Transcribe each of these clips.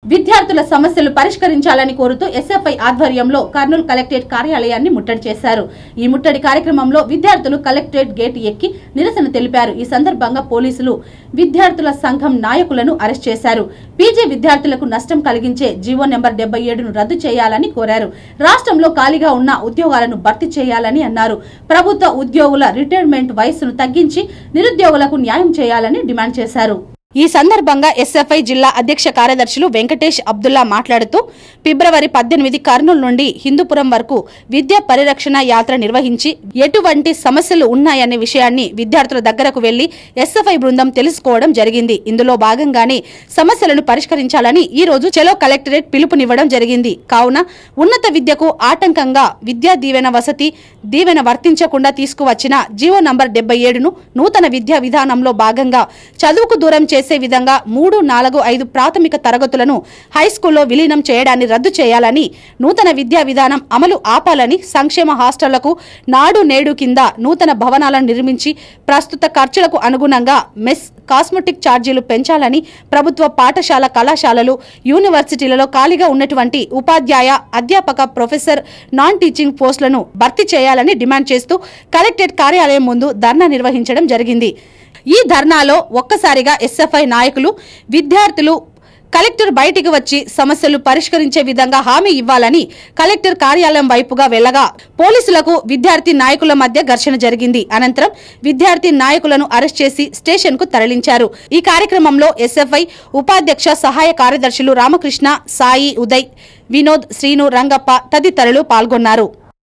విద్యార్థుల సమస్యలు పరిష్కరించాలని కోరుతూ ఎస్ఎఫ్ఐ ఆధ్వర్యంలో కర్నూలు కలెక్టరేట్ కార్యాలయాన్ని ముట్టడి చేశారు ఈ ముట్టడి కార్యక్రమంలో విద్యార్థులు కలెక్టరేట్ గేట్ ఎక్కి నిరసన తెలిపారు ఈ సందర్భంగా పోలీసులు విద్యార్థుల సంఘం నాయకులను అరెస్ట్ చేశారు పీజీ విద్యార్థులకు నష్టం కలిగించే జీవో నెంబర్ డెబ్బై ఏడును రద్దు చేయాలని కోరారు రాష్ట్రంలో ఖాళీగా ఉన్న ఉద్యోగాలను భర్తీ చేయాలని అన్నారు ప్రభుత్వ ఉద్యోగుల రిటైర్మెంట్ వయస్సును తగ్గించి నిరుద్యోగులకు న్యాయం చేయాలని డిమాండ్ చేశారు ఈ సందర్భంగా ఎస్ఎఫ్ఐ జిల్లా అధ్యక్ష కార్యదర్శులు వెంకటేష్ అబ్దుల్లా మాట్లాడుతూ ఫిబ్రవరి పద్దెనిమిది కర్నూలు నుండి హిందూపురం వరకు విద్యా పరిరక్షణ యాత్ర నిర్వహించి ఎటువంటి సమస్యలు ఉన్నాయనే విషయాన్ని విద్యార్థుల దగ్గరకు వెళ్లి ఎస్ఎఫ్ఐ బృందం తెలుసుకోవడం జరిగింది ఇందులో భాగంగానే సమస్యలను పరిష్కరించాలని ఈ రోజు చెలో కలెక్టరేట్ పిలుపునివ్వడం జరిగింది కావున ఉన్నత విద్యకు ఆటంకంగా విద్యా దీవెన వసతి దీవెన వర్తించకుండా తీసుకువచ్చిన జీవో నంబర్ డెబ్బై ఏడును నూతన విద్యా విధానంలో భాగంగా చదువుకు దూరం చేసే విధంగా మూడు నాలుగు ఐదు ప్రాథమిక తరగతులను హైస్కూల్లో విలీనం చేయడాన్ని రద్దు చేయాలని నూతన విద్యా విధానం అమలు ఆపాలని సంక్షేమ హాస్టళ్లకు నాడు నేడు కింద నూతన భవనాలను నిర్మించి ప్రస్తుత ఖర్చులకు అనుగుణంగా మెస్ కాస్మెటిక్ ఛార్జీలు పెంచాలని ప్రభుత్వ పాఠశాల కళాశాలలు యూనివర్సిటీలలో ఖాళీగా ఉన్నటువంటి ఉపాధ్యాయ అధ్యాపక ప్రొఫెసర్ నాన్ టీచింగ్ పోస్టులను భర్తీ చేయాలని డిమాండ్ చేస్తూ కలెక్టరేట్ కార్యాలయం ముందు ధర్నా నిర్వహించడం జరిగింది ఈ ధర్నాలో ఒక్కసారిగా ఎస్ఎఫ్ఐ నాయకులు విద్యార్థులు కలెక్టర్ బయటికి వచ్చి సమస్యలు పరిష్కరించే విధంగా హామీ ఇవ్వాలని కలెక్టర్ కార్యాలయం వైపుగా వెళ్లగా పోలీసులకు విద్యార్థి నాయకుల మధ్య ఘర్షణ జరిగింది అనంతరం విద్యార్థి నాయకులను అరెస్ట్ చేసి స్టేషన్ కు తరలించారు ఈ కార్యక్రమంలో ఎస్ఎఫ్ఐ ఉపాధ్యక్ష సహాయ కార్యదర్శులు రామకృష్ణ సాయి ఉదయ్ వినోద్ శ్రీను రంగప్ప తదితరులు పాల్గొన్నారు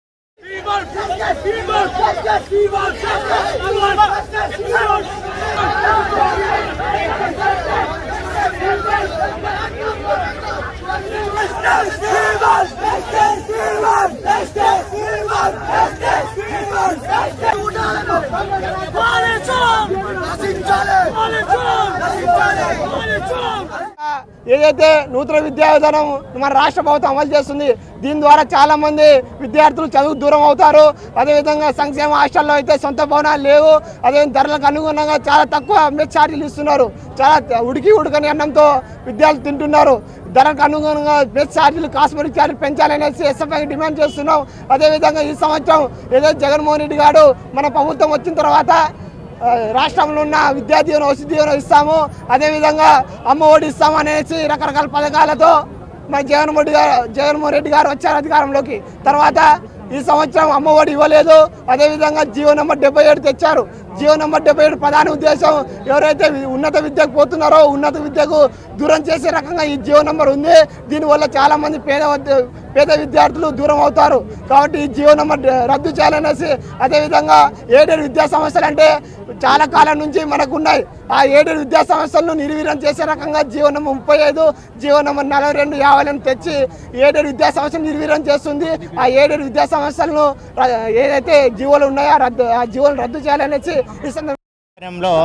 ఏదైతే నూతన విద్యా విధానం మన రాష్ట్ర ప్రభుత్వం అమలు చేస్తుంది దీని ద్వారా చాలా మంది విద్యార్థులు చదువు దూరం అవుతారు అదేవిధంగా సంక్షేమ హాస్టల్లో అయితే సొంత భవనాలు లేవు అదేవిధంగా ధరలకు అనుగుణంగా చాలా తక్కువ మెస్ ఛార్జీలు ఇస్తున్నారు చాలా ఉడికి ఉడకని అన్నంతో విద్యార్థులు తింటున్నారు ధరకు అనుగుణంగా మెస్ ఛార్జీలు కాస్మెటిక్ ఛార్జీలు పెంచాలనేసి ఎస్ఎఫ్ఐ డిమాండ్ చేస్తున్నాం అదేవిధంగా ఈ సంవత్సరం ఏదో జగన్మోహన్ రెడ్డి గారు మన ప్రభుత్వం వచ్చిన తర్వాత ఆ, రాష్ట్రంలో ఉన్న విద్యా దీవెన వసతి దీవెన ఇస్తాము అదేవిధంగా అమ్మ ఒడి ఇస్తాము అనేసి రకరకాల పథకాలతో మన జగన్మోహన్ రెడ్డి గారు జగన్మోహన్ రెడ్డి గారు వచ్చారు అధికారంలోకి తర్వాత ఈ సంవత్సరం అమ్మ ఒడి ఇవ్వలేదు అదేవిధంగా జీవో నెంబర్ డెబ్బై ఏడు తెచ్చారు జీవో నెంబర్ డెబ్బై ఏడు ప్రధాన ఉద్దేశం ఎవరైతే వి- ఉన్నత విద్యకు పోతున్నారో ఉన్నత విద్యకు దూరం చేసే రకంగా ఈ జీవో నెంబర్ ఉంది దీనివల్ల చాలా మంది పేద వద్ద- పేద విద్యార్థులు దూరం అవుతారు కాబట్టి ఈ జీవో నెంబర్ డ- రద్దు చేయాలనేసి అదేవిధంగా ఏడేడు విద్యా సంస్థలు అంటే చాలా కాలం నుంచి మనకు ఉన్నాయి ఆ ఏడేడు విద్యా సంస్థలను నిర్వీర్యం చేసే రకంగా జీవో నెంబర్ ముప్పై ఐదు జీవో నెంబర్ నలభై రెండు యాభైలను తెచ్చి ఏడేడు విద్యా సంస్థలు నిర్వీర్యం చేస్తుంది ఆ ఏడేడు విద్యా సంస్థలను ర- ఏదైతే జీవోలు ఉన్నాయో ఆ రద్దు ఆ జీవోలు రద్దు చేయాలనేసి ఈ సందర్భంగా ఆధ్వర్యంలో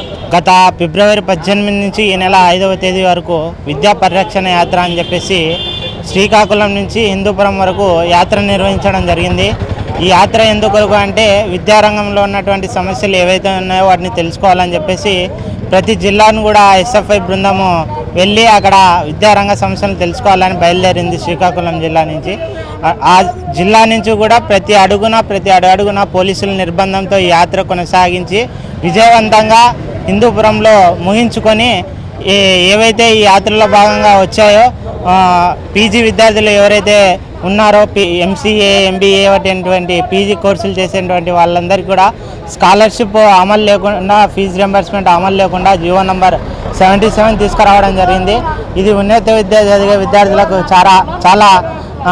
గత ఫిబ్రవరి పద్దెనిమిది నుంచి ఈ నెల ఐదవ తేదీ వరకు విద్యా పరిరక్షణ యాత్ర అని చెప్పేసి శ్రీకాకుళం నుంచి హిందూపురం వరకు యాత్ర నిర్వహించడం జరిగింది ఈ యాత్ర ఎందుకు అంటే విద్యారంగంలో ఉన్నటువంటి సమస్యలు ఏవైతే ఉన్నాయో వాటిని తెలుసుకోవాలని చెప్పేసి ప్రతి జిల్లాను కూడా ఎస్ఎఫ్ఐ బృందము వెళ్ళి అక్కడ విద్యారంగ సమస్యలను తెలుసుకోవాలని బయలుదేరింది శ్రీకాకుళం జిల్లా నుంచి ఆ- ఆ జిల్లా నుంచి కూడా ప్రతి అడుగున ప్రతి అడుగు అడుగున పోలీసుల నిర్బంధంతో ఈ యాత్ర కొనసాగించి విజయవంతంగా హిందూపురంలో ముగించుకొని ఏ- ఏవైతే ఈ యాత్రలో భాగంగా వచ్చాయో ఆ, పీజీ విద్యార్థులు ఎవరైతే ఉన్నారో పి ఎంసీఏ ఎంబీఏ అటువంటి పీజీ కోర్సులు చేసేటువంటి వాళ్ళందరికీ కూడా స్కాలర్షిప్ అమలు లేకుండా ఫీజు రింబర్స్మెంట్ అమలు లేకుండా జీవో నంబర్ సెవెంటీ సెవెన్ తీసుకురావడం జరిగింది ఇది ఉన్నత విద్య చదివే విద్యార్థులకు చాలా చాలా ఆ,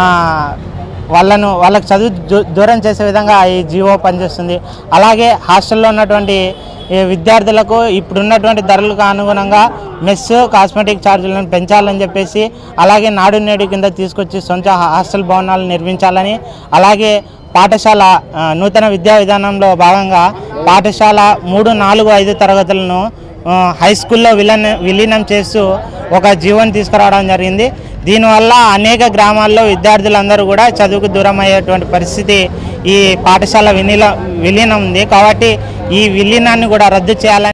వాళ్ళను వాళ్ళకి చదువు దూ- దూరం చేసే విధంగా ఈ జీవో పనిచేస్తుంది అలాగే హాస్టల్లో ఉన్నటువంటి ఈ విద్యార్థులకు ఇప్పుడున్నటువంటి ధరలకు అనుగుణంగా మెస్ కాస్మెటిక్ ఛార్జీలను పెంచాలని చెప్పేసి అలాగే నాడు నేడు కింద తీసుకొచ్చి సొంత హాస్టల్ భవనాలు నిర్మించాలని అలాగే పాఠశాల ఆ, నూతన విద్యా విధానంలో భాగంగా పాఠశాల మూడు నాలుగు ఐదు తరగతులను ఆ, హై స్కూల్లో విలీన విలీనం చేస్తూ ఒక జీవన్ తీసుకురావడం జరిగింది దీనివల్ల అనేక గ్రామాల్లో విద్యార్థులందరూ కూడా చదువుకు దూరం అయ్యేటువంటి పరిస్థితి ఈ పాఠశాల విలీన విలీనం ఉంది కాబట్టి ఈ విలీనాన్ని కూడా రద్దు చేయాలని